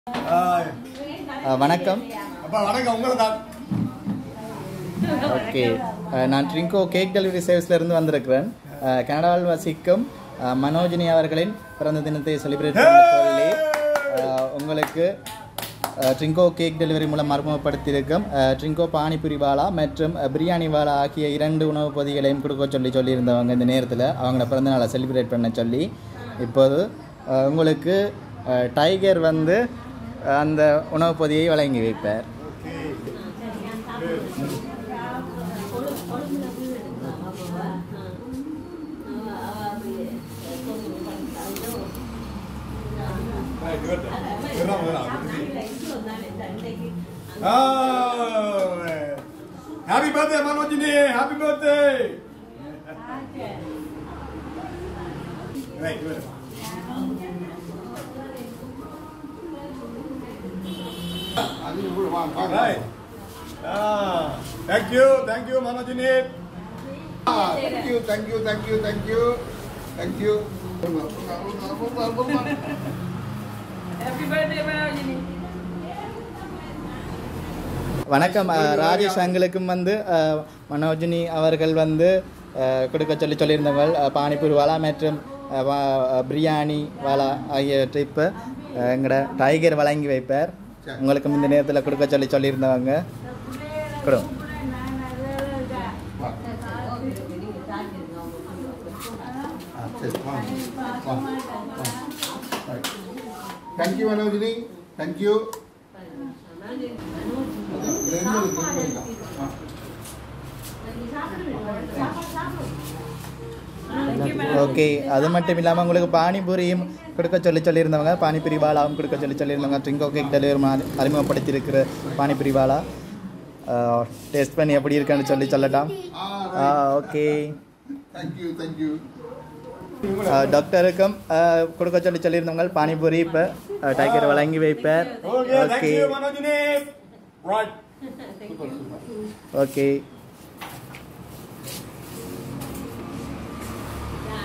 அஹ், வணக்கம் அப்பா வணக்கம் உங்களை தான் ஓகே அஹ், நான் ட்ரிங்கோ கேக் டெலிவரி சர்வீஸ்ல இருந்து வந்திருக்கிறேன் அஹ், கனடாவில் வசிக்கும் அஹ், மனோஜினி அவர்களின் பிறந்த தினத்தை செலிப்ரேட் பண்ண சொல்லி அஹ், உங்களுக்கு அஹ், ட்ரிங்கோ கேக் டெலிவரி மூலம் அறிமுகப்படுத்தியிருக்கும் அஹ், ட்ரிங்கோ பானிபுரி வாலா மற்றும் அஹ், பிரியாணி வாலா ஆகிய இரண்டு உணவுப் பொதிகளையும் கொடுக்க சொல்லி சொல்லியிருந்தவங்க இந்த நேரத்தில் அவங்கள பிறந்த நாளை செலிப்ரேட் பண்ண சொல்லி இப்போது அஹ், உங்களுக்கு அஹ், டைகர் வந்து அஹ், அந்த உணவுப் பொதியை வழங்கி வைப்பார் happy birthday Manojini happy birthday right very right thank you thank you Manojini thank you, thank you, thank you, thank you, thank you. Happy birthday, Marojini. வணக்கம் அஹ், ராஜேஷ் அங்களுக்கும் வந்து அஹ், மனோஜினி அவர்கள் வந்து அஹ், கொடுக்க சொல்லி சொல்லியிருந்தவங்க அஹ், பானிபூரி வாலா மற்றும் அஹ், வா- அஹ், பிரியாணி வாலா ஆகியவற்றை இப்போ எங்களோட டைகர் வழங்கி வைப்பார் உங்களுக்கும் இந்த நேரத்தில் கொடுக்க சொல்லி சொல்லியிருந்தவங்க கொடு Thank you, Manojini. Thank you. Okay அது மட்டும் இல்லாமல் உங்களுக்கு பானிபூரியும் கொடுக்க சொல்லி சொல்லியிருந்தவங்க பானிபூரி வாலாவும் கொடுக்க சொல்லி சொல்லியிருந்தவங்க ட்ரிங்கோ கேக் டெலிவரி அறிமுகப்படுத்தியிருக்கிற பானிபூரி வாலா டேஸ்ட் பண்ணி எப்படி இருக்குன்னு சொல்லி சொல்லட்டாம் okay Thank you, thank you. டாக்டருக்கும் அஹ், கொடுக்க சொல்லி சொல்லியிருந்தவங்க பானிபூரி இப்போ டைகர் வழங்கி வைப்பார் okay thank okay you Manojini right okay